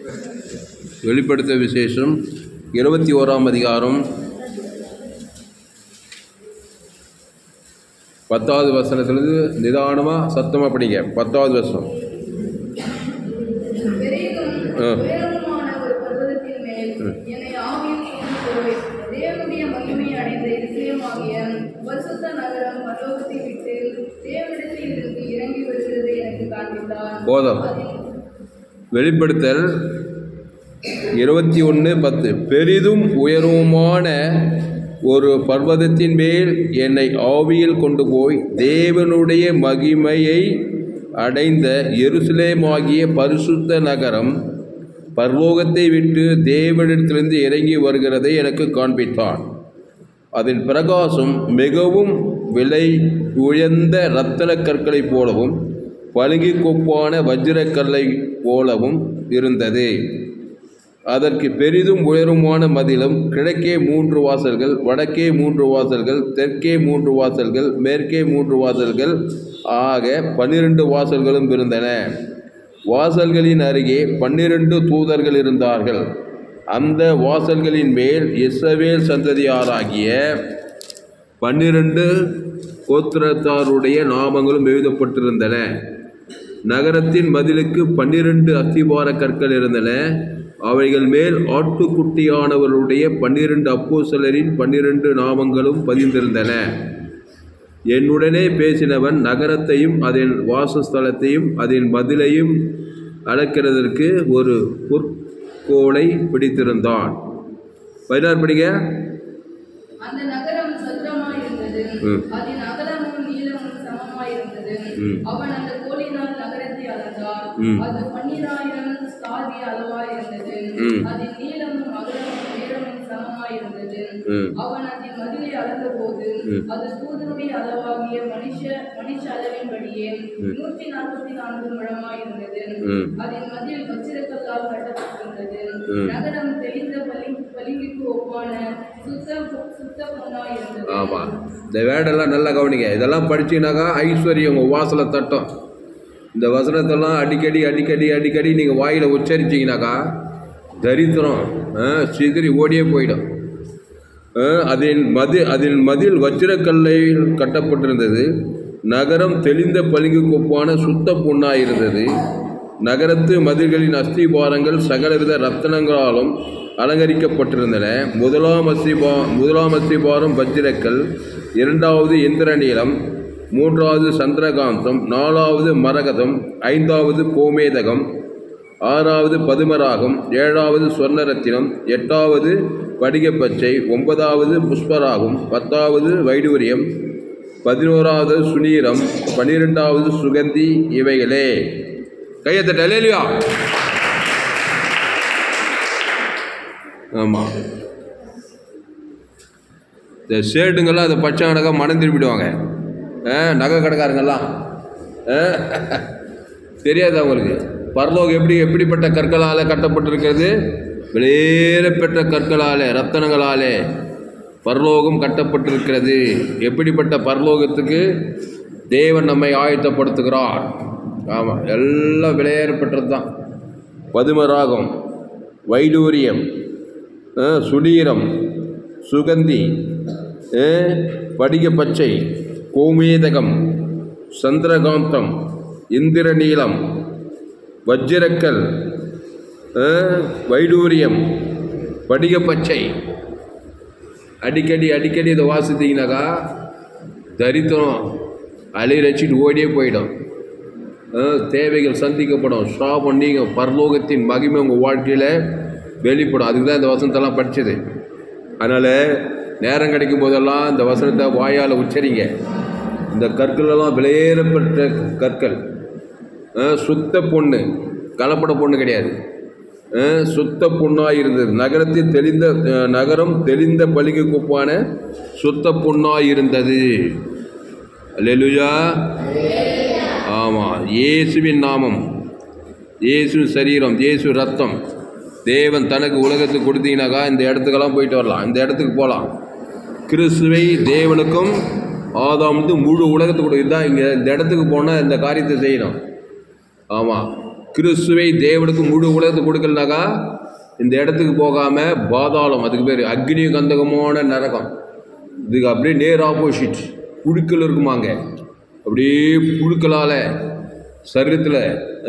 வெளிப்படுத்த விசேஷம் இருபத்தி ஓராம் அதிகாரம் பத்தாவது வசனத்துலேருந்து நிதானமாக சத்தமாக படிங்க பத்தாவது வசனம் பெரிதும் ஆ. உயரமுமான ஒரு பர்வதத்தின் மேல் என்னை ஆவியில் கொண்டு போய் தேவனுடைய மகிமை அடைந்த எருசலேமாகிய பரிசுத்த நகரம் பரலோகத்தை விட்டு தேவனிடத்தில் இருந்து இறங்கி வருகிறதை எனக்கு காண்பித்தார் போதும் அதில் வெளிப்படுத்தல் இருபத்தி ஒன்று பத்து பெரிதும் உயர்வுமான ஒரு பர்வதத்தின் மேல் என்னை ஆவியில் கொண்டு போய் தேவனுடைய மகிமையை அடைந்த எருசலேமாகிய பரிசுத்த நகரம் பரலோகத்தை விட்டு தேவனிடத்திலிருந்து இறங்கி வருகிறதை எனக்கு காண்பித்தான் அதன் பிரகாசம் மிகவும் விலை உயர்ந்த இரத்தன கற்களைப் போலவும் பழுங்கி கொப்பான வஜ்ரக்கல்லை போலவும் இருந்தது அதற்கு பெரிதும் உயரமான மதிலும் கிழக்கே மூன்று வாசல்கள் வடக்கே மூன்று வாசல்கள் தெற்கே மூன்று வாசல்கள் மேற்கே மூன்று வாசல்கள் ஆக பன்னிரண்டு வாசல்களும் இருந்தன வாசல்களின் அருகே பன்னிரண்டு தூதர்கள் இருந்தார்கள் அந்த வாசல்களின் மேல் இஸ்ரவேல் சந்ததியாராகிய பன்னிரண்டு கோத்திரத்தாருடைய நாமங்களும் எழுதப்பட்டிருந்தன நகரத்தின் மதிலுக்கு பன்னிரண்டு அஸ்திபார கற்கள் இருந்தன அவைகள் மேல் ஆட்டுக்குட்டியானவர்களுடைய பன்னிரண்டு அப்போஸ்தலரின் பன்னிரண்டு நாமங்களும் பதிந்திருந்தன என்னுடனே பேசினவன் நகரத்தையும் அதன் வாசஸ்தலத்தையும் அதன் மதிலையும் அளக்கிறதற்கு ஒரு பொற்கோலை பிடித்திருந்தான் பதினாறு படிங்க அந்த நகரம் சதுரமாய் இருந்தது ம். அதன் அகலமும் நீளமும் சமமாய் இருந்தது ம். அவன் அந்த கோலினால் நகரத்தை அளந்தார் ம். அது பன்னிராயிரம் சாதி அளவாய் இருந்தது ம். அதன் நீளமும் அகலமும் உயரமும் சமமாய் இருந்தது ம். அவன் அதன் மதிலை அளந்தபோது ம். அது தூதனுடைய அளவாகிய மனுஷ மனுஷ அளவின்படியே நூற்றி நாற்பத்தி நான்கு முழமாய் இருந்தது ம். அதன் மதில் வச்சிரக்கல்லால் கட்டப்பட்டிருந்தது ம். நகரம் தெளிந்த பலி பலிங்குக்கு ஒப்பான சுத்த பொ- சுத்த பொன்னாய் இருந்தது ஆமாம் இந்த வேர்டெல்லாம் நல்லா கவனிங்க இதெல்லாம் படிச்சீங்கன்னாக்கா ஐஸ்வர்யம் உங்கள் வாசலை தட்டும் இந்த வசனத்தெல்லாம் அடிக்கடி அடிக்கடி அடிக்கடி நீங்கள் வாயில் உச்சரிச்சிங்கனாக்கா தரித்திரம் ஆ, சிதறி ஓடியே போயிடும் ஆ, அதின் மதி அதில் மதில் வச்சிரக்கல்லையில் கட்டப்பட்டிருந்தது நகரம் தெளிந்த பளிங்கு கொப்பான சுத்த பொன்னாய் இருந்தது நகரத்து மதில்களின் அஸ்திபாரங்கள் சகலவித ரத்தனங்களாலும் அலங்கரிக்கப்பட்டிருந்தன முதலாம் அஸ்திபா முதலாம் அஸ்திபாரம் வஜ்ரக்கல் இரண்டாவது இந்திரநீலம் மூன்றாவது சந்திரகாந்தம் நாலாவது மரகதம் ஐந்தாவது கோமேதகம் ஆறாவது பதுமராகம் ஏழாவது சொர்ணரத்தினம் எட்டாவது படிகப்பச்சை ஒன்பதாவது புஷ்பராகம் பத்தாவது வைடூரியம் பதினோராவது சுனீரம் பன்னிரெண்டாவது சுகந்தி இவைகளே கையத்தட்ட இல்லையா ஆமாம் இந்த ஷேர்ட்டுங்கெல்லாம் அதை பச்சை கணக்காக மனம் திரும்பிடுவாங்க ஆ, நகை கடைக்காரங்கெல்லாம் ஆ, தெரியாதா உங்களுக்கு பரலோகம் எப்படி எப்படிப்பட்ட கற்களால் கட்டப்பட்டிருக்கிறது வெளியேறப்பெற்ற கற்களாலே ரத்தனங்களாலே பரலோகம் கட்டப்பட்டிருக்கிறது எப்படிப்பட்ட பரலோகத்துக்கு தேவன் நம்மை ஆயத்தப்படுத்துகிறார் ஆமாம் எல்லாம் விலையேறப்பட்டது தான் பதுமராகம் வைடூரியம் ஆ, சுடீரம் சுகந்தி ஆ, படிக பச்சை கோமேதகம் சந்திரகாந்தம் இந்திரநீலம் வஜ்ரக்கல் ஆ, வைடூரியம் படிக பச்சை அடிக்கடி அடிக்கடி இதை வாசித்தீங்கன்னாக்கா தரித்திரம் அலைரச்சிட்டு ஓடியே போயிடும் ஆ, தேவைகள் சந்திக்கப்படும் சாபம் நீங்கள் பரலோகத்தின் மகிமை உங்கள் வாழ்க்கையில் வெளிப்படும் அதுக்கு தான் இந்த வசனத்தெல்லாம் படித்தது அதனால் நேரம் கிடைக்கும் போதெல்லாம் இந்த வசனத்தை வாயால் உச்சரிங்க இந்த கற்களெல்லாம் விலையேறப்பட்ட கற்கள் ஆ, சுத்த பொண்ணு கலப்பட பொண்ணு கிடையாது ஆ, சுத்த பொண்ணாக இருந்தது நகரத்தில் தெளிந்த ஆ, நகரம் தெளிந்த பளிங்கு குப்பான சுத்த பொண்ணாக இருந்தது அல்லேலூயா ஆமாம் இயேசுவின் நாமம் இயேசு சரீரம் இயேசு ரத்தம் தேவன் தனக்கு உலகத்துக்கு கொடுத்தீங்கனாக்கா இந்த இடத்துக்கெல்லாம் போயிட்டு வரலாம் இந்த இடத்துக்கு போகலாம் கிறிஸ்துவை தேவனுக்கும் ஆதாமுக்கு முழு உலகத்துக்கு கொடு இதுதான் இங்கே இந்த இடத்துக்கு போனால் இந்த காரியத்தை செய்யணும் ஆமாம் கிறிஸ்துவை தேவனுக்கு முழு உலகத்தை கொடுக்கலனாக்கா இந்த இடத்துக்கு போகாமல் பாதாளம் அதுக்கு பேர் அக்னி கந்தகமான நரகம் இதுக்கு அப்படியே நேர் ஆப்போசிட் புழுக்கள் இருக்குமாங்க அப்படியே புழுக்களால் சரீரத்தில்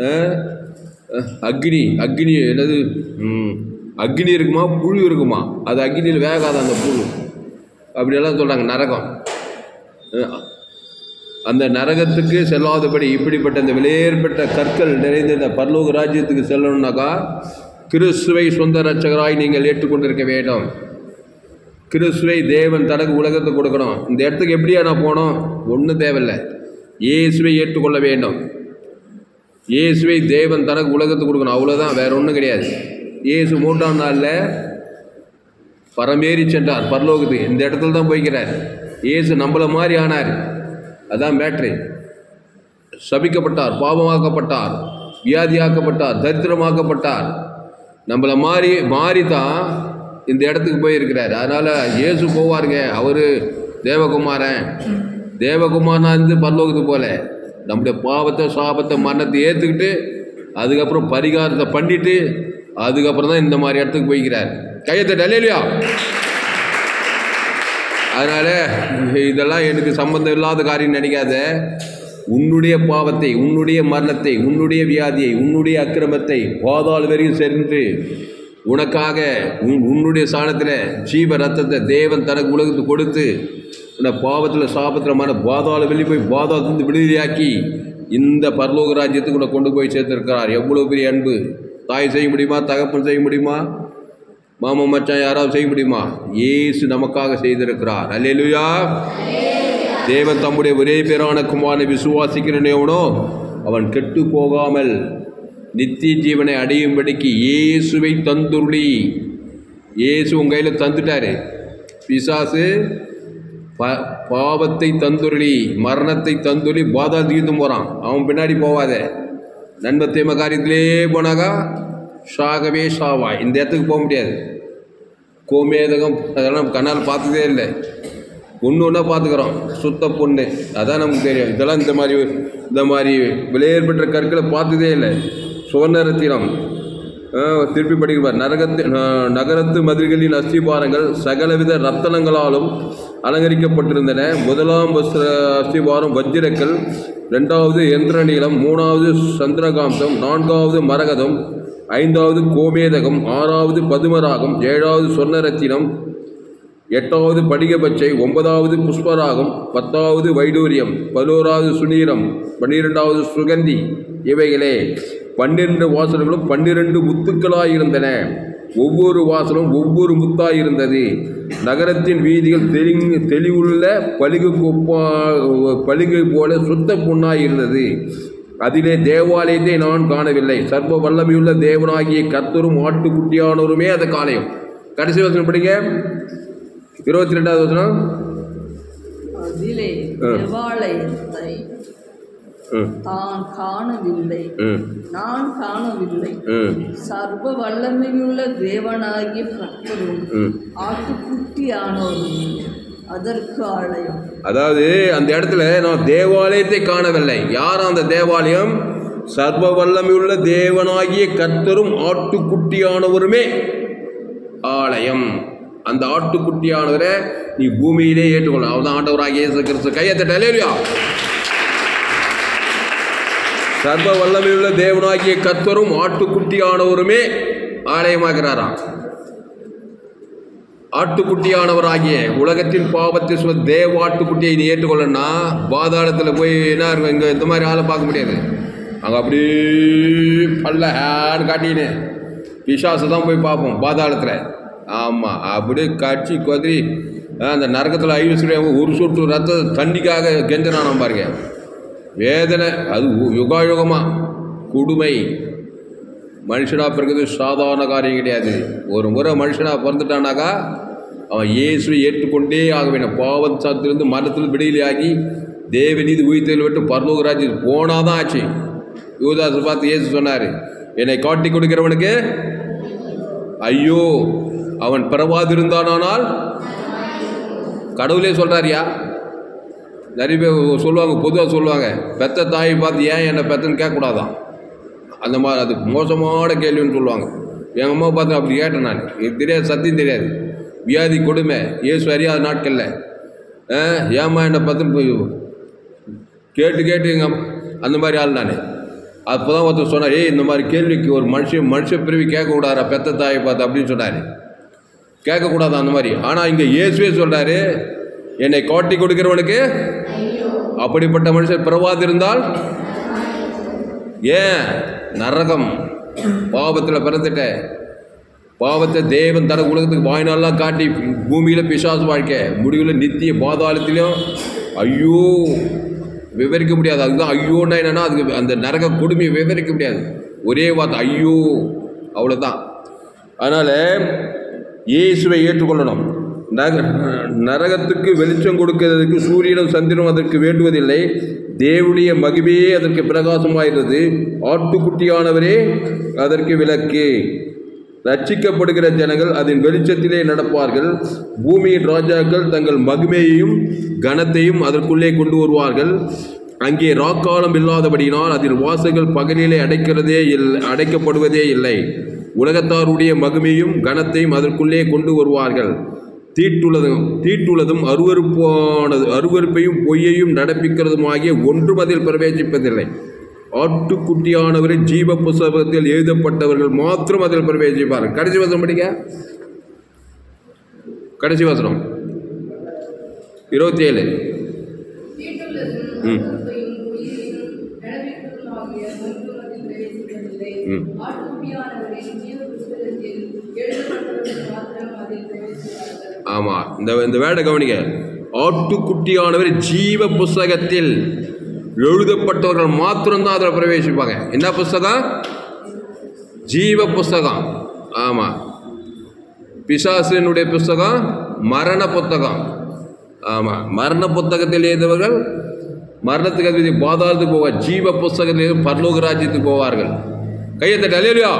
அக்னி அக்னி என்னது ம், அக்னி இருக்குமா புழு இருக்குமா அது அக்னியில் வேகாத அந்த புழு அப்படியெல்லாம் சொல்கிறாங்க நரகம் அஹ், அந்த நரகத்துக்கு செல்லாதபடி இப்படிப்பட்ட இந்த விலையேற்பட்ட கற்கள் நிறைந்த இந்த பரலோக ராஜ்யத்துக்கு செல்லணும்னாக்கா கிறிஸ்துவை சொந்த ரட்சகராய் நீங்கள் ஏற்றுக்கொண்டிருக்க வேண்டும் கிறிஸ்துவை தேவன் தனக்கு உலகத்தை கொடுக்கணும் இந்த இடத்துக்கு எப்படியா நான் போனோம் ஒன்றும் தேவையில்லை இயேசுவை ஏற்றுக்கொள்ள வேண்டும் இயேசுவை தேவன் தனக்கு உலகத்தை கொடுக்கணும் அவ்வளோதான் வேற ஒன்றும் கிடையாது இயேசு மூன்றாம் நாளில் பரமேறி சென்றார் பரலோகத்துக்கு இந்த இடத்துல தான் போய்க்கிறார் இயேசு நம்மள மாதிரி ஆனார் அதான் மேட்ரு சபிக்கப்பட்டார் பாவமாக்கப்பட்டார் வியாதியாக்கப்பட்டார் தரித்திரமாக்கப்பட்டார் நம்மளை மாறி மாறி தான் இந்த இடத்துக்கு போயிருக்கிறார் அதனால் இயேசு போவாருங்க அவர் தேவகுமாரன் தேவகுமாரனா இருந்து பரலோகத்துக்கு போல நம்முடைய பாவத்தை சாபத்தை மரணத்தை ஏற்றுக்கிட்டு அதுக்கப்புறம் பரிகாரத்தை பண்ணிட்டு அதுக்கப்புறம் தான் இந்த மாதிரி இடத்துக்கு போய்க்கிறார் கையத்தை டலையிலையா அதனால் இதெல்லாம் எனக்கு சம்பந்தம் இல்லாத காரியம் நினைக்காத உன்னுடைய பாவத்தை உன்னுடைய மரணத்தை உன்னுடைய வியாதியை உன்னுடைய அக்கிரமத்தை பாதாள் வரையும் சென்று உனக்காக உன் உன்னுடைய சாணத்தில் ஜீவ ரத்தத்தை தேவன் தனக்கு உலகத்துக்கு கொடுத்து உன்னை பாவத்தில் சாபத்தில் மன பாதாள வெளியே போய் பாதாளத்திலிருந்து விடுதலையாக்கி இந்த பரலோக ராஜ்யத்துக்கு உன்னை கொண்டு போய் சேர்த்திருக்கிறார் எவ்வளோ பெரிய அன்பு தாய் செய்ய முடியுமா தகப்பன் செய்ய முடியுமா மாமா மச்சான் யாராவது செய்ய முடியுமா இயேசு நமக்காக செய்திருக்கிறார் அல்லேலூயா தேவன் தம்முடைய ஒரே பேரான குமாரனை விசுவாசிக்கிறனேவனோ அவன் கெட்டு போகாமல் நித்திய ஜீவனை அடையும்படிக்கு இயேசுவை தந்துருளி இயேசு உங்க கையில் தந்துட்டாரு பிசாசு ப பாவத்தை தந்துருளி மரணத்தை தந்துருளி பாதா தீர்த்து போகிறான் அவன் பின்னாடி போவாத நன்மை தீம காரியத்திலே போனாக்கா ஷாகவே ஷாவாய் இந்த இடத்துக்கு போக முடியாது கோமேதகம் அதெல்லாம் கண்ணால் பார்த்ததே இல்லை ஒன்று ஒன்றா பார்த்துக்குறோம் சுத்த பொண்ணு அதான் நமக்கு தெரியும் இதெல்லாம் இந்த மாதிரி இந்த மாதிரி விலையேற்பட்ட கற்களை பார்த்ததே இல்லை சுவர்ணரத்தினம் ஆ, திருப்பி படிக்கிறார் நரகத்து ந- நகரத்து மதில்களின் அஸ்திபாரங்கள் சகலவித ரத்தனங்களாலும் அலங்கரிக்கப்பட்டிருந்தன முதலாம் வஸ்திர அஸ்திபாரம் வஜ்ரக்கல் ரெண்டாவது எந்திரநீளம் மூணாவது சந்திரகாந்தம் நான்காவது மரகதம் ஐந்தாவது கோமேதகம் ஆறாவது பதுமராகம் ஏழாவது சொர்ணரத்தினம் எட்டாவது படிகபச்சை ஒன்பதாவது புஷ்பராகம் பத்தாவது வைடூரியம் பதினோராவது சுனீரம் பன்னிரெண்டாவது சுகந்தி இவைகளே பன்னிரண்டு வாசல்களும் பன்னிரண்டு முத்துக்களாயிருந்தன ஒவ்வொரு வாசலும் ஒவ்வொரு முத்தாயிருந்தது நகரத்தின் வீதிகள் தெளிங் தெளிவுள்ள பளிகு கொப்பா பளிகு போல சுத்த பொன்னாயிருந்தது அதிலே தேவாலயத்தை நான் காணவில்லை சர்வ வல்லமையுள்ள தேவனாகிய கர்த்தரும் ஆட்டுக்குட்டியானவருமே அந்த காலையும் கடைசி வசனம் படிங்க இருபத்தி ரெண்டாவது வசனம் அதிலே ஆ. தேவாலயத்தை ம், தான் காணவில்லை ம், நான் காணவில்லை ம், சர்வ வல்லமையுள்ள தேவனாகிய கர்த்தரும் ம். ஆட்டுக்குட்டியானோரும் அதற்கு ஆலயம் அதாவது அந்த இடத்துல நான் தேவாலயத்தை காணவில்லை யார் அந்த தேவாலயம் சர்வ வல்லமையுள்ள தேவனாகிய கர்த்தரும் ஆட்டுக்குட்டியானவருமே ஆலயம் அந்த ஆட்டுக்குட்டியானவரை நீ பூமியிலே ஏற்றுக்கொள்ள அவர்தான் ஆண்டவராகிய இயேசு கிறிஸ்து கையத்தட்ட இல்லையா சர்வ வல்லமையுள்ள தேவனாகிய கர்த்தரும் ஆட்டுக்குட்டியானவருமே ஆலயமாகிறாராம் ஆட்டுக்குட்டியானவராகிய உலகத்தின் பாவத்தை சும தேவ ஆட்டுக்குட்டியை நீ ஏற்றுக்கொள்ளனா பாதாளத்தில் போய் என்ன இருக்கும் இங்கே இந்த மாதிரி ஆளை பார்க்க முடியாது அங்கே அப்படியே பல்ல ஹேன்னு காட்டின்னு பிசாசை தான் போய் பார்ப்போம் பாதாளத்தில் ஆமாம் அப்படியே கட்சி கொதிரி அந்த நரகத்தில் ஐவசுடைய ஒரு சொட்டு ரத்த தண்ணிக்காக கெஞ்சனானோம் பாருங்க வேதனை அது உ- யுகாயுகமா கொடுமை மனுஷனாக பிறகுது சாதாரண காரியம் கிடையாது ஒரு முறை மனுஷனாக பிறந்துட்டானாக்கா அவன் இயேசுவை ஏற்றுக்கொண்டே ஆக வேண்டும் பாவம் சாத்திலிருந்து மரணத்தில் விடுதலையாகி தேவநீதி உயிர்த்தல் விட்டு பரலோகராஜ்யம் போனாதான் ஆச்சு யூதாஸ் பார்த்து இயேசு சொன்னார் என்னை காட்டி கொடுக்கிறவனுக்கு ஐயோ அவன் பிறவாதிருந்தானால் கடவுளே சொல்கிறாரியா நிறைய பேர் சொல்லுவாங்க பொதுவாக சொல்லுவாங்க பெத்த தாயை பார்த்து ஏன் என்னை பெத்தன்னு கேட்கக்கூடாதான் அந்த மாதிரி அது மோசமான கேள்வின்னு சொல்லுவாங்க எங்கள் அம்மா பார்த்து அப்படி கேட்டேன் நான் எனக்கு தெரியாது சத்தியம் தெரியாது வியாதி கொடுமை இயேசு அறியாத நாட்களில் ஆ, ஏம்மா என்னை பார்த்து போய் கேட்டு கேட்டு எங்கள் அந்த மாதிரி ஆள் நான் அப்போ தான் ஒருத்தர் சொன்னார் ஏய் இந்த மாதிரி கேள்விக்கு ஒரு மனுஷன் மனுஷ பிரிவி கேட்கக்கூடாதா பெத்த தாயை பார்த்து அப்படின்னு சொன்னார் கேட்கக்கூடாது அந்த மாதிரி ஆனால் இங்கே இயேசுவே சொல்கிறாரு என்னை காட்டி கொடுக்கிறவனுக்கு அப்படிப்பட்ட மனுஷன் பிறவாதிருந்தால் ஏன் நரகம் பாவத்தில் பிறந்துட்டேன் பாவத்தை தேவன் தன உலகத்துக்கு வாய்நாளெலாம் காட்டி பூமியில் பிசாசு வாழ்க்கை முடிவில் நித்திய பாதாளத்திலையும் ஐயோ விவரிக்க முடியாது அதுதான் ஐயோன்னா என்னன்னா அதுக்கு அந்த நரக கொடுமையை விவரிக்க முடியாது ஒரே வார்த்தை ஐயோ அவ்வளோதான் அதனால் இயேசுவை ஏற்றுக்கொள்ளணும் நக நரகத்துக்கு வெளிச்சம் கொடுக்கிறதுக்கு சூரியனும் சந்திரனும் அதற்கு வேண்டுவதில்லை தேவனுடைய மகிமையே அதற்கு பிரகாசமாகிறது ஆட்டுக்குட்டியானவரே அதற்கு விளக்கு ரட்சிக்கப்படுகிற ஜனங்கள் அதன் வெளிச்சத்திலே நடப்பார்கள் பூமியின் ராஜாக்கள் தங்கள் மகிமையையும் கனத்தையும் அதற்குள்ளே கொண்டு வருவார்கள் அங்கே ராக்காலம் இல்லாதபடியினால் அதில் வாசல்கள் பகலிலே அடைக்கிறதே இல்லை அடைக்கப்படுவதே இல்லை உலகத்தாருடைய மகிமையும் கனத்தையும் அதற்குள்ளே கொண்டு வருவார்கள் தீட்டுள்ளதும் தீட்டுள்ளதும் அருவருப்பானது அருவருப்பையும் பொய்யையும் நடப்பிக்கிறதுமாகிய ஒன்றும் அதில் பிரவேசிப்பதில்லை ஆட்டுக்குட்டியானவரின் ஜீவ புஸ்தகத்தில் எழுதப்பட்டவர்கள் மாத்திரம் அதில் பிரவேசிப்பார்கள் கடைசி வசனம் படிக்க கடைசி வசனம் இருபத்தி ஏழு தீட்டுள்ளதும் ம். அருவருப்பையும் பொய்யையும் நடப்பிப்பதுமாகிய ஒன்றும் அதில் பிரவேசிப்பதில்லை. ம். ஆட்டுக்குட்டியானவரின் ஜீவ புஸ்தகத்தில் எழுதப்பட்டவர்கள் மாத்திரம் அதில் பிரவேசிப்பார்கள். ஆமாம் இந்த இந்த வேடை கவனிக்க ஆட்டுக்குட்டியானவர் ஜீவ புஸ்தகத்தில் எழுதப்பட்டவர்கள் மாத்திரம்தான் அதில் பிரவேசிப்பாங்க என்ன புஸ்தகம் ஜீவ புஸ்தகம் ஆமாம் பிசாசினுடைய புஸ்தகம் மரண புத்தகம் ஆமாம் மரண புத்தகத்தில் எழுதவர்கள் மரணத்துக்கு அதிபதி பாதாளத்துக்கு போவார் ஜீவ புஸ்தகத்தில் எழுதி பரலோக ராஜ்யத்துக்கு போவார்கள் கையை தட்டு அலையிலையா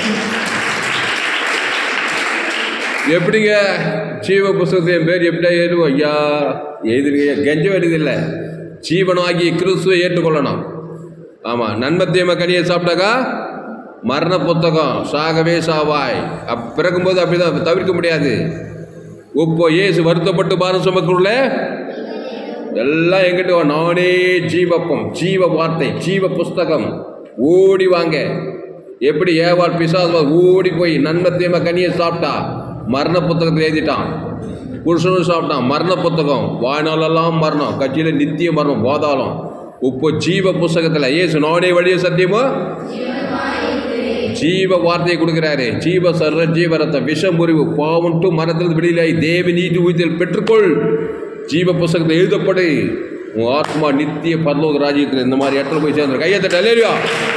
எப்படிங்க ஜீவ புஸ்தகத்தை என் பேர் எப்படியா எழுதுவோம் ஐயா எழுதுறீங்க கெஞ்ச வேண்டியதில்லை ஜீவனாகி கிறிஸ்துவை ஏற்றுக்கொள்ளணும் ஆமாம் நன்மத்தியம கனியை சாப்பிட்டாக்கா மரண புத்தகம் சாகவே சாவாய் அப் பிறக்கும்போது அப்படிதான் தவிர்க்க முடியாது இப்போ இயேசு வருத்தப்பட்டு பாரம் சுமக்குள்ள எல்லாம் எங்கிட்ட வா நானே ஜீவப்பம் ஜீவ வார்த்தை ஜீவ புஸ்தகம் ஓடி வாங்க எப்படி ஏவாள் பிசாசு ஓடி போய் நன்மத்தியம கனியை சாப்பிட்டா மரண புத்தகத்தை எழுதிட்டான் புருஷனும் சாப்பிட்டான் மரண புத்தகம் வாழ்நாளெல்லாம் மரணம் கட்சியில் நித்திய மரணம் பாதாளம் இப்போ ஜீவ புஸ்தகத்தில் ஏசு நானே வழிய சத்தியமோ ஜீவ வார்த்தையை கொடுக்கிறாரு ஜீவ சர்ர ஜீவ ரத்தம் விஷ முறிவு பாவம் டு மரத்தில் வெளியிலாய் தேவி நீதி உயிர்த்தல் பெற்றுக்கொள் ஜீவ புஸ்தகத்தில் எழுதப்படு உன் ஆத்மா நித்திய பரலோக ராஜ்யத்தில் இந்த மாதிரி இடத்துல போய் சேர்ந்து கையை தட்ட இல்லையா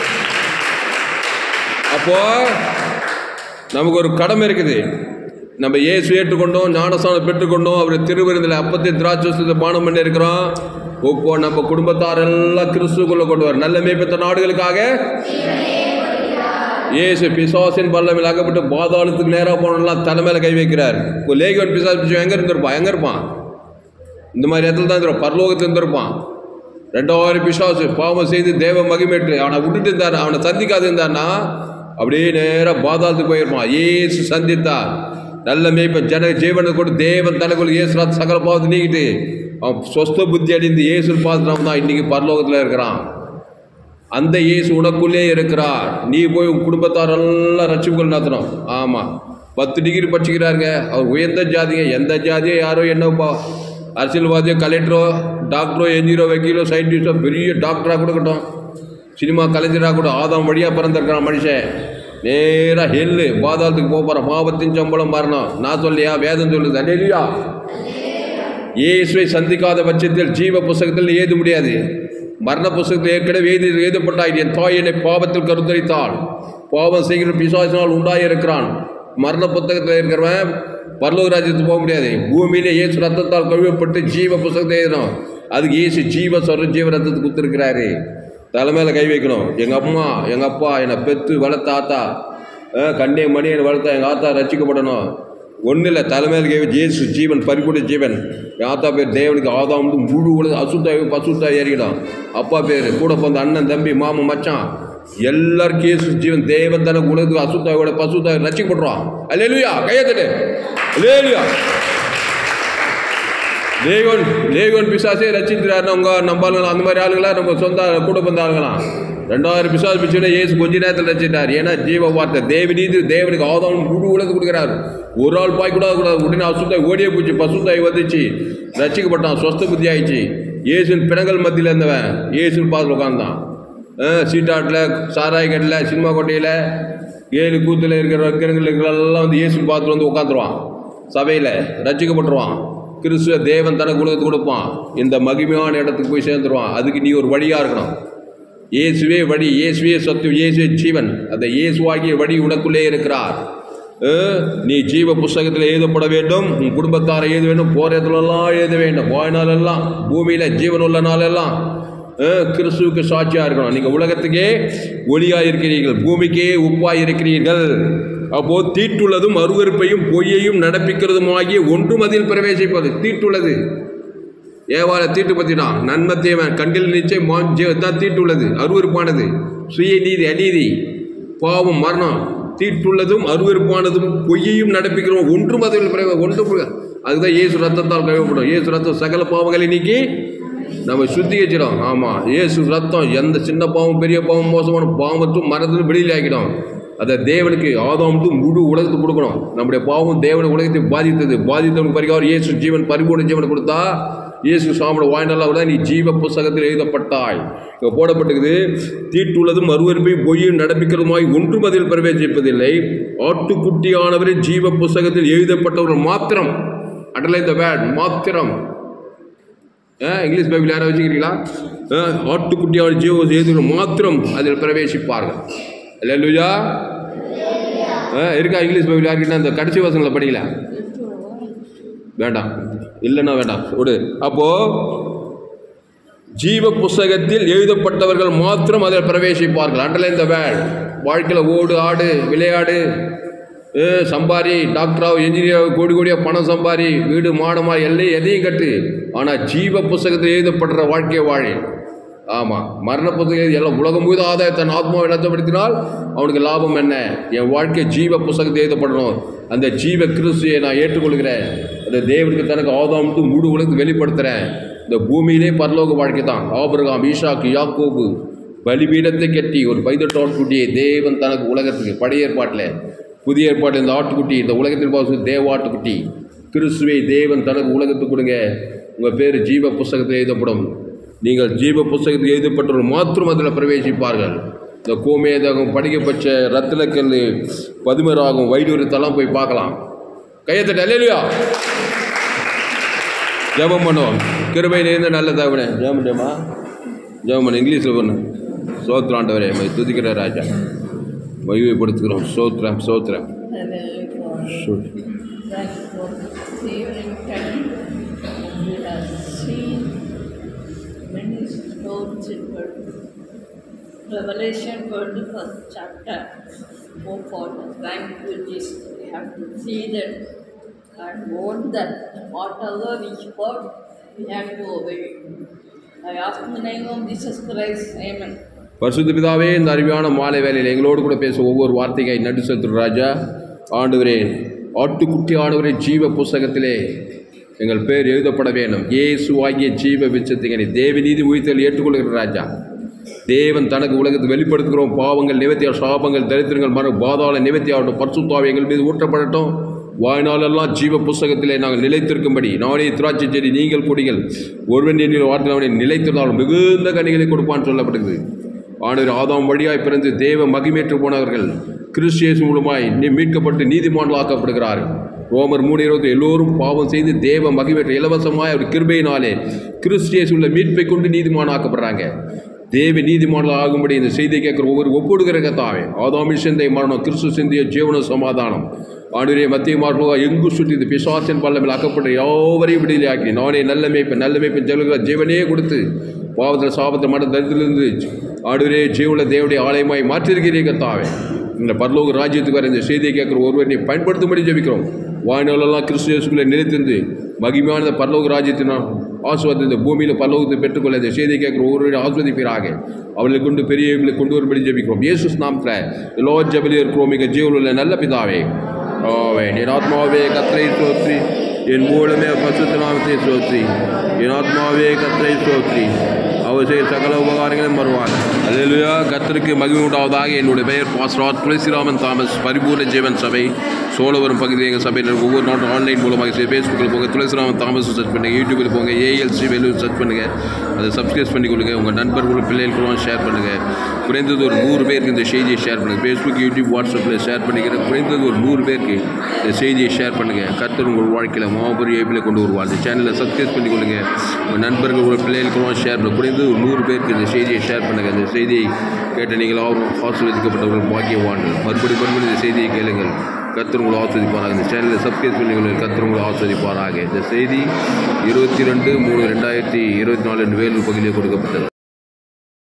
அப்போ நமக்கு ஒரு கடமை இருக்குது நம்ம இயேசு ஏற்றுக்கொண்டோம் ஞானஸ்தானம் பெற்றுக்கொண்டோம் அவர் திருவிருந்தில் அப்பத்தை திராட்சத்தை பானம் பண்ணி இருக்கிறோம் இப்போ நம்ம குடும்பத்தாரெல்லாம் கிறிஸ்துக்குள்ள கொண்டு வர நல்ல மேய்ப்பத்த நாடுகளுக்காக இயேசு பிசாசின் பல்லமில் அகப்பட்டு பாதாளத்துக்கு நேராக போனலாம் தலைமையில கை வைக்கிறார் இப்போ லேகன் பிசாஸ் பிடிச்சவன் எங்கே இருந்திருப்பான் எங்கே இருப்பான் இந்த மாதிரி இடத்துல தான் இருந்திருப்பான் பரலோகத்தில் இருந்திருப்பான் ரெண்டாயிரம் பிசாசு பாவம் செய்து தேவ மகிமேற்று அவனை விட்டுட்டு இருந்தார் அவனை சந்திக்காது இருந்தான்னா அப்படியே நேராக பாதாளத்துக்கு போயிருப்பான் இயேசு சந்தித்தார் நல்ல மேய்ப்பன் ஜன ஜீவனை கொண்டு தேவன் தலைக்குள் இயேசு சகல பாவத்தை நீக்கிட்டு அவன் சொஸ்த புத்தி அடைந்து இயேசு பார்த்து தான் இன்றைக்கி பரலோகத்தில் இருக்கிறான் அந்த இயேசு உனக்குள்ளே இருக்கிறார் நீ போய் உன் குடும்பத்தாரெல்லாம் ரட்சிப்புகள் நடத்தணும் ஆமாம் பத்து டிகிரி படிச்சுக்கிறாருங்க அவர் உயர்ந்த ஜாதிங்க எந்த ஜாதியோ யாரோ என்னப்பா அரசியல்வாதியோ கலெக்டரோ டாக்டரோ என்ஜிஓ வக்கீலோ சயின்டிஸ்டோ பெரிய டாக்டராக கொடுக்கட்டும் சினிமா கலைஞராக கூட ஆதாம் வழியாக பிறந்திருக்கிறான் மனுஷன் நேராக ஹெல்லு பாதாளத்துக்கு போக போகிறான் பாவத்தின் சம்பளம் மாறணும் நான் சொல்லியா வேதம் சொல்லுது அல்லையா இயேசுவை சந்திக்காத பட்சத்தில் ஜீவ புஸ்தகத்தில் எழுத முடியாது மரண புஸ்தகத்தில் ஏற்கனவே எழுதி எழுதப்பட்டாய் என் தாய் என்னை பாவத்தில் கருத்தரித்தாள் பாவம் செய்கிற பிசாசினால் உண்டாயிருக்கிறான் மரண புத்தகத்தில் இருக்கிறவன் பரலோக ராஜ்யத்துக்கு போக முடியாது பூமியிலே இயேசு ரத்தத்தால் கழுவப்பட்டு ஜீவ புஸ்தகத்தை எழுதணும் அதுக்கு இயேசு ஜீவ சொல்ற ஜீவ ரத்தத்துக்கு கொடுத்துருக்கிறாரு தலைமையில கை வைக்கணும் எங்கள் அம்மா எங்கள் அப்பா என்னை பெற்று வளர்த்த ஆத்தா அஹ், கண்ணே மணியன் வளர்த்த எங்கள் ஆத்தா ரசிக்கப்படணும் ஒன்றும் இல்லை தலைமையில் கை வச்சு இயேசு ஜீவன் பரிபூர்ண ஜீவன் என் ஆத்தா பேர் தேவனுக்கு ஆதா வந்து முழு உலக அசுத்தாய் பசுத்தாய் ஏறிக்கிடும் அப்பா பேர் கூட பிறந்த அண்ணன் தம்பி மாமன் மச்சான் எல்லாருக்கும் இயேசு ஜீவன் தேவன் தனக்கு உலகத்துக்கு அசுத்தாயோட பசுத்தாய் ரசிக்கப்படுறான் அல்லேலுயா கையத்தட்டு அல்லேலுயா லேகோன் லேகோன் பிசாசே ரசிக்கிறார் அவங்க நம்பாளுங்களா அந்த மாதிரி ஆளுங்களா நம்ம சொந்த கூட பிறந்த ஆளுங்களாம் ரெண்டாயிரம் பிசாசு பிச்சுனா ஏசு கொஞ்ச நேரத்தில் ரசிட்டார் ஏன்னா ஜீவ வார்த்தை தேவநீதி தேவனுக்கு ஆதாரம் முழு உலகத்து கொடுக்குறாரு ஒரு ஆள் பாய் கூட கூடாது உடனே அசுத்தாய் ஓடியே போச்சு பசுத்தாய் வந்துச்சு ரசிக்கப்பட்டான் சொஸ்த புத்தி ஆயிடுச்சு இயேசுன் பிணங்கள் மத்தியில் இருந்தவன் இயேசுன்னு பார்த்து உட்காந்தான் சீட்டாட்டில் சாராய் கட்டில் சினிமா கோட்டையில் ஏழு கூத்தில் இருக்கிற வைக்கிறவங்களுக்கெல்லாம் வந்து இயேசு பார்த்துட்டு வந்து உட்காந்துருவான் சபையில் ரசிக்கப்பட்டுருவான் கிறிஸ்துவ தேவன் தனக்கு உலகத்துக்கு கொடுப்பான் இந்த மகிமையான இடத்துக்கு போய் சேர்ந்துருவான் அதுக்கு நீ ஒரு வழியாக இருக்கணும் இயேசுவே வழி இயேசுவே சத்து இயேசுவே ஜீவன் அந்த இயேசுவாகிய வழி உனக்குள்ளே இருக்கிறார் அஹ், நீ ஜீவ புஸ்தகத்தில் எழுதப்பட வேண்டும் உன் குடும்பத்தாரை எழுத வேண்டும் போரத்துலலாம் எழுத வேண்டும் வாழ்நாளெல்லாம் பூமியில் ஜீவன் உள்ள நாளெல்லாம் அஹ், கிறிஸ்துவுக்கு சாட்சியாக இருக்கணும் நீங்கள் உலகத்துக்கே ஒளியாக இருக்கிறீர்கள் பூமிக்கே உப்பாக இருக்கிறீர்கள் அப்போ தீட்டுள்ளதும் அருவருப்பையும் பொய்யையும் நடப்பிக்கிறதுமாகிய ஒன்றும் அதில் பிரவேசிப்பது தீட்டுள்ளது ஏவால தீட்டு பற்றினான் நன்மை தேவன் கண்டில் நிச்சயம் மா- ஜீவ- தான் தீட்டுள்ளது அருவருப்பானது சுய நீதி அநீதி பாவம் மரணம் தீட்டுள்ளதும் அருவருப்பானதும் பொய்யையும் நடப்பிக்கிறோம் ஒன்றும் அதில் பிரவே- ஒன்றும் பிர- அதுதான் இயேசு ரத்தத்தால் கழுவப்படும் இயேசு ரத்தம் சகல பாவங்களை நீக்கி நம்ம சுத்திகரிச்சிடும் ஆமாம் இயேசு ரத்தம் எந்த சின்ன பாவம் பெரிய பாவம் மோசமான பாவத்தும் மரத்தில் வெளியில் ஆக்கிடும் அதை தேவனுக்கு ஆதாமுக்கு முழு உலகத்துக்கு கொடுக்கணும் நம்முடைய பாவம் தேவன உலகத்தை பாதித்தது பாதித்தவனுக்கு பரிகாரம் இயேசு ஜீவன் பரிபூர்ண ஜீவனை கொடுத்தா இயேசு சாமியோட வாய்நாளாக விட நீ ஜீவ புஸ்தகத்தில் எழுதப்பட்டாய் இங்கே போடப்பட்டிருக்குது தீட்டுள்ளதும் அருவருப்பையும் பொய்யும் நடப்பிக்கிறதுமாய் ஒன்றும் அதில் பிரவேசிப்பதில்லை ஆட்டுக்குட்டியானவரின் ஜீவ புஸ்தகத்தில் எழுதப்பட்டவர்கள் மாத்திரம் அடலை இந்த வேட் மாத்திரம் ஆ, இங்கிலீஷ் பைபிள் யாரை வச்சுக்கிறீங்களா ஆ, ஆட்டுக்குட்டியான ஜீவ எழுதுகிற மாத்திரம் அதில் பிரவேசிப்பார்கள் இல்லையா இருக்கா இங்கிலீஷ் பைபிள் யாருக்கிட்ட அந்த கடைசி வசனங்களை படிக்கல வேண்டாம் இல்லைன்னா வேண்டாம் விடு அப்போ ஜீவ புஸ்தகத்தில் எழுதப்பட்டவர்கள் மாத்திரம் அதில் பிரவேசிப்பார்கள் அண்டலை இந்த வேல் வாழ்க்கையில் ஓடு ஆடு விளையாடு ஏ, சம்பாரி டாக்டராக என்ஜினியராக கோடி கோடியாக பணம் சம்பாரி வீடு மாடமா எல்லையும் எதையும் கட்டு ஆனால் ஜீவ புஸ்தகத்தில் எழுதப்படுற வாழ்க்கையை வாழி ஆமாம் மரண புத்தகம் எல்லாம் உலகம் முழுத ஆதாய தன் ஆத்மாவை நஷ்டப்படுத்தினால் அவனுக்கு லாபம் என்ன என் வாழ்க்கை ஜீவ புஸ்தகத்தில் எழுதப்படணும் அந்த ஜீவ கிறிஸ்துவை நான் ஏற்றுக்கொள்கிறேன் அந்த தேவனுக்கு தனக்கு ஆதாமுக்கு முழு உலகத்துக்கு வெளிப்படுத்துகிறேன் இந்த பூமியிலே பரலோக வாழ்க்கை தான் ஆபிரகாம் ஈஷாக்கு யாக்கோபு பலிபீடத்தை கட்டி ஒரு பைதட்டு ஆட்டுக்குட்டியை தேவன் தனக்கு உலகத்துக்கு பழைய ஏற்பாட்டில் புதிய ஏற்பாட்டில் இந்த ஆட்டுக்குட்டி இந்த உலகத்தில் பாசு தேவ ஆட்டுக்குட்டி கிறிஸ்துவை தேவன் தனக்கு உலகத்துக்கு கொடுங்க உங்கள் பேர் ஜீவ புஸ்தகத்தில் எழுதப்படும் நீங்கள் ஜீவ புஸ்தகத்தில் எழுதப்பட்டவர்கள் மாத்திரம் அதில் பிரவேசிப்பார்கள் இந்த கோமேதகம் படிக்கப்பட்ட ரத்தினக்கல் பதுமராகும் வைடூரத்தெல்லாம் போய் பார்க்கலாம் கையத்தட்ட இல்லையா ஜெபம் பண்ணுவோம் கிருபை நேர்ந்த நல்ல தகவனே ஜெபம் பண்ணியம்மா ஜெபம் பண்ணு இங்கிலீஷில் பண்ணு சோத்ராண்டவரே மை துதிக்கிற ராஜா மகிமைப்படுத்துகிறோம் சோத்ரம் சோத்ரம் Hallelujah. Thank you for saving time. We have seen many stories in Word. Revelation 21st chapter. Oh Father, thank you, Jesus. We have to see that and want that whatever we heard, we have to obey. I ask in the name of Jesus Christ. Amen. பரிசுத்த பிதாவே இந்த அருமையான மாலை வேலையில் எங்களோடு கூட பேச ஒவ்வொரு வார்த்தையை நடு செலுத்துகிற ராஜா ஆண்டவரே ஆட்டுக்குட்டி ஆண்டவரே ஜீவ புஸ்தகத்திலே எங்கள் பேர் எழுதப்பட வேண்டும் இயேசு ஆகிய ஜீவ விச்சத்திகனை தேவநீதி உயிர்த்தல் ஏற்றுக்கொள்கிற ராஜா தேவன் தனக்கு உலகத்தை வெளிப்படுத்துகிறோம் பாவங்கள் நிவர்த்தியா சாபங்கள் தரித்திரங்கள் மர பாதாள நிவர்த்தியாகட்டும் பரிசுத்தாவை எங்கள் மீது ஊற்றப்படட்டும் வாழ்நாளெல்லாம் ஜீவ புஸ்தகத்திலே நாங்கள் நிலைத்திருக்கும்படி நானே திராட்சை செடி நீங்கள் கொடிகள் ஒருவன் என்னில் வார்த்தை அவனை நிலைத்திருந்தால் மிகுந்த கனிகளை கொடுப்பான்னு சொல்லப்படுகிறது ஆண்டவர் ஆதாம் வழியாய் பிறந்து தேவ மகிமேற்று போனவர்கள் கிறிஸ்டியஸ் மூலமாய் நீ மீட்கப்பட்டு நீதிமான்களாக்கப்படுகிறார்கள் ரோமர் மூணு இருபது எல்லோரும் பாவம் செய்து தேவ மகிமேற்ற இலவசமாய் அவர் கிருபையினாலே கிறிஸ்டியஸ் உள்ள மீட்பை கொண்டு நீதிமானாக்கப்படுறாங்க தேவ நீதிமான்கள் ஆகும்படி இந்த செய்தியை கேட்குற ஒவ்வொரு ஒப்புடுகிற கத்தாவே ஆதாமி சிந்தை மரணம் கிறிஸ்து சிந்திய ஜீவன சமாதானம் ஆண்டுடைய மத்திய மார்புக எங்கு சுற்றி இந்த பிசாசின் பல்லமில் அக்கப்பட்ட யாவரையும் விடுதலை ஆக்கி நானே நல்ல மேய்ப்பன் நல்ல மேய்ப்பன் ஜெலுகிற ஜீவனே கொடுத்து பாவத்தில் சாபத்தில் மன தரித்திலிருந்து ஆடுவரே ஜீவுல தேவடைய ஆலயமாய் மாற்றிருக்கிறீங்க தாவே இந்த பரலோக ராஜ்யத்துக்கு வர இந்த செய்தியை கேட்குற ஒருவர் நீ பயன்படுத்தும்படி ஜெபிக்கிறோம் வாழ்நாளெல்லாம் கிறிஸ்து இயேசுக்குள்ளே நிலைத்திருந்து மகிமையான இந்த பரலோக ராஜ்யத்தை நான் ஆசுவாதத்தை இந்த பூமியில் பல்லவத்தை பெற்றுக்கொள்ள இந்த செய்தியை கேட்குற ஒவ்வொரு ஆஸ்வதிப்பீராக அவர்களை கொண்டு பெரியவர்களை கொண்டு வரும்படி ஜெபிக்கிறோம் இயேசுஸ் நாமத்தில் எல்லோ ஜபலி இருக்கிறோம் மிக ஜீவனுள்ள நல்ல பிதாவே ஆவே என் ஆத்மாவே கத்திரை சோத்ரி என் மூலமே பசுத்த நாமத்தை சோத்ரி என் ஆத்மாவே கத்திரை சோத்ரி அவர் செய்ய சகல உபகாரங்களும் வருவாங்க அல்லேலூயா கர்த்தருக்கு மகிமை உண்டாவதாக என்னுடைய பெயர் பாஸ்ராத் துளசிராமன் தாமஸ் பரிபூர்ண ஜீவன் சபை சோழவரம் பகுதியில் எங்கள் சபையில் ஒவ்வொரு நாட்டும் ஆன்லைன் மூலமாக செய்ய ஃபேஸ்புக்கில் போங்க துளசிராமன் தாமஸ் சர்ச் பண்ணுங்கள் யூடியூபில் போங்க ஏஎல்சி வெல்லூர் சர்ச் பண்ணுங்கள் அதை சப்ஸ்கிரைப் பண்ணி கொடுங்க உங்கள் நண்பர்கள் பிள்ளைகளுக்கும் ஷேர் பண்ணுங்கள் குறைந்தது ஒரு நூறு பேருக்கு இந்த செய்தியை ஷேர் பண்ணுங்கள் ஃபேஸ்புக் யூடியூப் வாட்ஸ்அப்பில் ஷேர் பண்ணிக்கிறேன் குறைந்தது ஒரு நூறு பேருக்கு இந்த செய்தியை ஷேர் பண்ணுங்கள் கர்த்தர் உங்கள் வாழ்க்கையில் மாபெரும் ஏப்பில் கொண்டு வருவார் இந்த சேனலை சப்ஸ்கிரைப் பண்ணி கொள்ளுங்க உங்கள் நண்பர்கள் உங்கள் பிள்ளைகளுக்கும் ஷேர் பண்ணுங்கள் குறைந்தது ஒரு நூறு பேருக்கு இந்த செய்தியை ஷேர் பண்ணுங்கள் இந்த செய்தியை கேட்ட நீங்கள் அவரும் ஆசீர்வதிக்கப்பட்டவர்கள் பாக்கியவான்கள் மறுபடி மறுபடி இந்த செய்தியை கேளுங்கள் கர்த்தர் உங்களை ஆஸ்வதிப்பாராக இந்த சேனலை சப்ஸ்கிரைப் பண்ணி கொள்ளுங்கள் கர்த்தர் உங்களை ஆஸ்வதிப்பாராக இந்த செய்தி இருபத்தி ரெண்டு மூணு ரெண்டாயிரத்தி இருபத்தி நாலு வேலூர் பகுதியில் கொடுக்கப்பட்டது